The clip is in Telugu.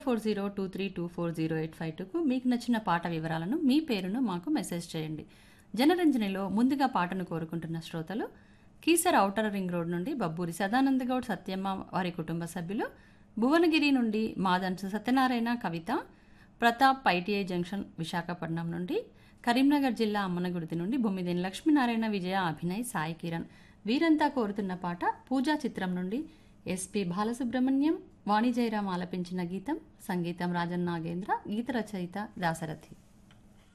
four zero two three two four zero eight five టూకు మీకు నచ్చిన పాట వివరాలను మీ పేరును మాకు మెసేజ్ చేయండి జనరంజనిలో ముందుగా పాటను కోరుకుంటున్న శ్రోతలు కీసర్ ఔటర్ రింగ్ రోడ్ నుండి బబ్బూరి సదానంద గౌడ్ సత్యమ్మ వారి కుటుంబ సభ్యులు భువనగిరి నుండి మాదంచు సత్యనారాయణ కవిత ప్రతాప్ ఐటీఐ జంక్షన్ విశాఖపట్నం నుండి కరీంనగర్ జిల్లా అమ్మనగుడితి నుండి బొమ్మిదేని లక్ష్మీనారాయణ విజయ అభినయ్ సాయి కిరణ్ వీరంతా కోరుతున్న పాట పూజా చిత్రం నుండి ఎస్పి బాలసుబ్రహ్మణ్యం వాణిజయరాం ఆలపించిన గీతం సంగీతం రాజన్ నాగేంద్ర గీత రచయిత దాసరథి